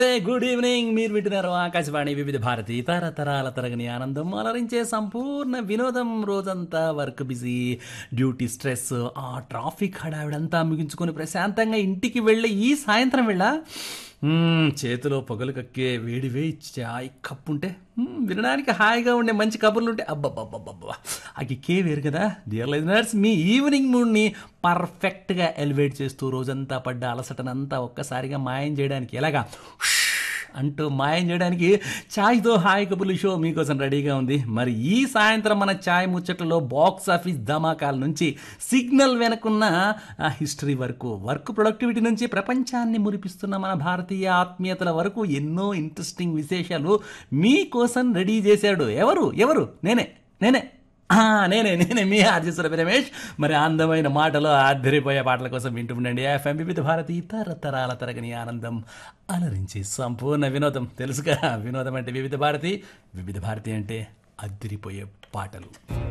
good evening మీరు వింటున్నారు ఆకాశవాణి వివిధ భారతి తరతరాల తరగని ఆనందం అలరించే సంపూర్ణ వినోదం రోజంతా వర్క్ బిజీ డ్యూటీ స్ట్రెస్ ఆ ట్రాఫిక్ హడావిడంతా ముగించుకొని ప్రశాంతంగా ఇంటికి వెళ్ళే ఈ సాయంత్రం వెళ్ళ మ్మ్, చేతిలో పొగలు కక్కే వేడి వేయి చాయ్ కప్పు ఉంటే మ్మ్, వినడానికి హాయిగా ఉండే మంచి కబుర్లు ఉంటే అబ్బబ్బబ్బబ్బబ్బా ఆ కిక్కే వేరు కదా డియర్ లిజనర్స్ మీ ఈవినింగ్ మూడ్ని పర్ఫెక్ట్గా ఎలివేట్ చేస్తూ రోజంతా పడ్డ అలసటనంతా ఒక్కసారిగా మాయం చేయడానికి ఎలాగా అంటూ మాయం చేయడానికి ఛాయ్తో హాయ్ కబుర్లు షో మీకోసం రెడీగా ఉంది మరి ఈ సాయంత్రం మన ఛాయ్ ముచ్చట్లలో బాక్స్ ఆఫీస్ ధమాకాల నుంచి సిగ్నల్ వెనకున్న ఆ హిస్టరీ వరకు వర్క్ ప్రొడక్టివిటీ నుంచి ప్రపంచాన్ని మురిపిస్తున్న మన భారతీయ ఆత్మీయతల వరకు ఎన్నో ఇంట్రెస్టింగ్ విశేషాలు మీకోసం రెడీ చేశాడు ఎవరు ఎవరు నేనే నేనే ఆ, నేనే నేనే మీ ఆర్జేశ్వర రమేష్ మరి అందమైన మాటలు ఆశ్చర్యపోయే పాటల కోసం వింటూ ఉండండి ఎఫ్ఎం వివిధ భారతి తరతరాల తరగని ఆనందం అలరించి సంపూర్ణ వినోదం తెలుసుగా వినోదం అంటే వివిధ భారతి వివిధ భారతి అంటే అద్దరిపోయే పాటలు